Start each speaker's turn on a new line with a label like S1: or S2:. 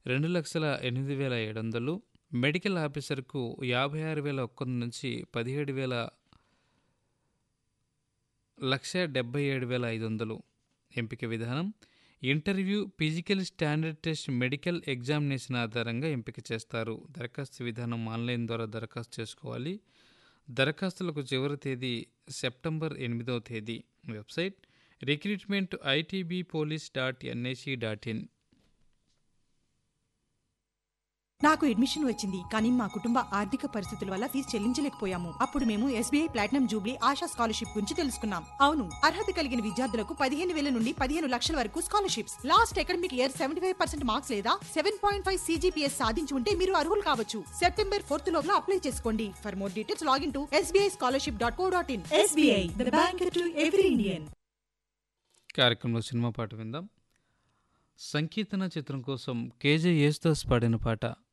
S1: రెండు లక్షల ఎనిమిది వేల ఏడు వందలు మెడికల్ ఆఫీసర్కు యాభై ఆరు వేల ఒక్క నుంచి పదిహేడు వేల లక్ష డెబ్బై ఏడు వేల ఐదు వందలు ఎంపిక విధానం interview physical standard test medical examination ఆధారంగా ఎంపిక చేస్తారు దరఖాస్తు విధానం ఆన్లైన్ ద్వారా దరఖాస్తు చేసుకోవాలి దరఖాస్తులకు చివరి తేదీ సెప్టెంబర్ ఎనిమిదవ తేదీ website recruitment ITB police dot NIC dot in
S2: నాకు అడ్మిషన్ వచ్చింది కానీ మా కుటుంబ ఆర్థిక పరిస్థితుల వల్ల ఫీజు చెల్లించలేకపోయాము అప్పుడు మేము SBI platinum jubilee Asha scholarship గురించి తెలుసుకున్నాం అవును అర్హత కలిగిన విద్యార్థులకు పదిహేను వేల నుండి పదిహేను లక్షల వరకు scholarships last academic year seventy five percent marks లేదా సెవెన్ పాయింట్ ఫైవ్ సీజీపీఎస్ సాధించి ఉంటే మీరు అర్హులు కావచ్చు సెప్టెంబర్ ఫోర్త్ లోపల అప్లై చేసుకోండి for more details login to SBI scholarship dot co dot in SBI the bank to every Indian
S1: కార్యక్రమంలో cinema పాట విందాం సంకీర్తన చిత్రం కోసం కేజే యేసుదాస్ పాడిన పాట